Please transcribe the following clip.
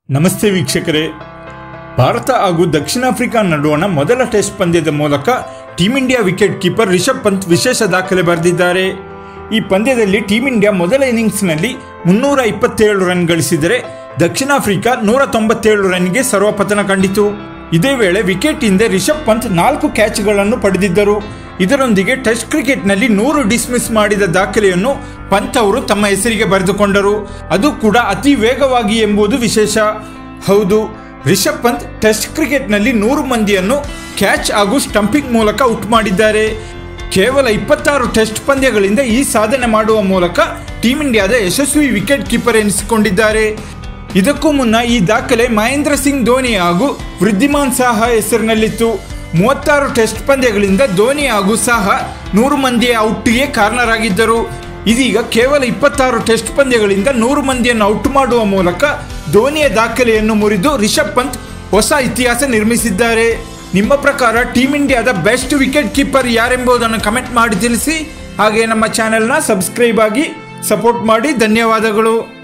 ನಮಸ್ತೆ ವೀಕ್ಷಕರೇ ಭಾರತ ಹಾಗೂ ದಕ್ಷಿಣ ಆಫ್ರಿಕಾ ನಡುವಣ ಮೊದಲ ಟೆಸ್ಟ್ ಪಂದ್ಯದ ಮೂಲಕ team India wicket keeper Rishabh Pant ವಿಶೇಷ ದಾಖಲೆ ಬರೆದಿದ್ದಾರೆ ಈ ಪಂದ್ಯದಲ್ಲಿ ಟೀಂ ಇಂಡಿಯಾ ಮೊದಲ ಇನ್ನಿಂಗ್ಸ್ನಲ್ಲಿ ಮುನ್ನೂರ ಇಪ್ಪತ್ತೇಳು ರನ್ ಗಳಿಸಿದರೆ ದಕ್ಷಿಣ ಆಫ್ರಿಕಾ ನೂರ ತೊಂಬತ್ತೇಳು ರನ್ಗೆ ಸರ್ವಪತನ ಕಂಡಿತು ಇದೇ ವೇಳೆ ವಿಕೆಟ್ ಹಿಂದೆ ರಿಷಬ್ ಪಂತ್ ನಾಲ್ಕು ಕ್ಯಾಚ್ಗಳನ್ನು ಪಡೆದಿದ್ದರು ಇದರೊಂದಿಗೆ ಟೆಸ್ಟ್ ಕ್ರಿಕೆಟ್ನಲ್ಲಿ ನೂರು ಡಿಸ್ಮಿಸ್ ಮಾಡಿದ ದಾಖಲೆಯನ್ನು ಪಂತ್ ಅವರು ತಮ್ಮ ಹೆಸರಿಗೆ ಬರೆದುಕೊಂಡರು ಅದು ಕೂಡ ಅತಿ ವೇಗವಾಗಿ ಎಂಬುದು ವಿಶೇಷ ಹೌದು ರಿಷಬ್ ಪಂತ್ ಟೆಸ್ಟ್ ಕ್ರಿಕೆಟ್ನಲ್ಲಿ ನೂರು ಮಂದಿಯನ್ನು ಕ್ಯಾಚ್ ಹಾಗೂ ಸ್ಟಂಪಿಂಗ್ ಮೂಲಕ ಔಟ್ ಮಾಡಿದ್ದಾರೆ ಕೇವಲ ಇಪ್ಪತ್ತಾರು ಟೆಸ್ಟ್ ಪಂದ್ಯಗಳಿಂದ ಈ ಸಾಧನೆ ಮಾಡುವ ಮೂಲಕ ಟೀಂ ಇಂಡಿಯಾದ ಯಶಸ್ವಿ ವಿಕೆಟ್ ಕೀಪರ್ ಎನಿಸಿಕೊಂಡಿದ್ದಾರೆ ಇದಕ್ಕೂ ಮುನ್ನ ಈ ದಾಖಲೆ ಮಹೇಂದ್ರ ಸಿಂಗ್ ಧೋನಿ ಹಾಗೂ ವೃದ್ಧಿಮಾನ್ ಸಾಹಾ ಹೆಸರಿನಲ್ಲಿತ್ತು ಮೂವತ್ತಾರು ಟೆಸ್ಟ್ ಪಂದ್ಯಗಳಿಂದ ಧೋನಿ ಹಾಗೂ ಸಾಹಾ ನೂರು ಮಂದಿಯ ಔಟ್ಗೆ ಕಾರಣರಾಗಿದ್ದರು ಇದೀಗ ಕೇವಲ ಇಪ್ಪತ್ತಾರು ಟೆಸ್ಟ್ ಪಂದ್ಯಗಳಿಂದ ನೂರು ಮಂದಿಯನ್ನು ಔಟ್ ಮಾಡುವ ಮೂಲಕ ಧೋನಿಯ ದಾಖಲೆಯನ್ನು ಮುರಿದು ರಿಷಬ್ ಪಂತ್ ಹೊಸ ಇತಿಹಾಸ ನಿರ್ಮಿಸಿದ್ದಾರೆ ನಿಮ್ಮ ಪ್ರಕಾರ ಟೀಂ ಇಂಡಿಯಾದ ಬೆಸ್ಟ್ ವಿಕೆಟ್ ಕೀಪರ್ ಯಾರೆಂಬುದನ್ನು ಕಮೆಂಟ್ ಮಾಡಿ ತಿಳಿಸಿ ಹಾಗೆ ನಮ್ಮ ಚಾನೆಲ್ನ ಸಬ್ಸ್ಕ್ರೈಬ್ ಆಗಿ ಸಪೋರ್ಟ್ ಮಾಡಿ ಧನ್ಯವಾದಗಳು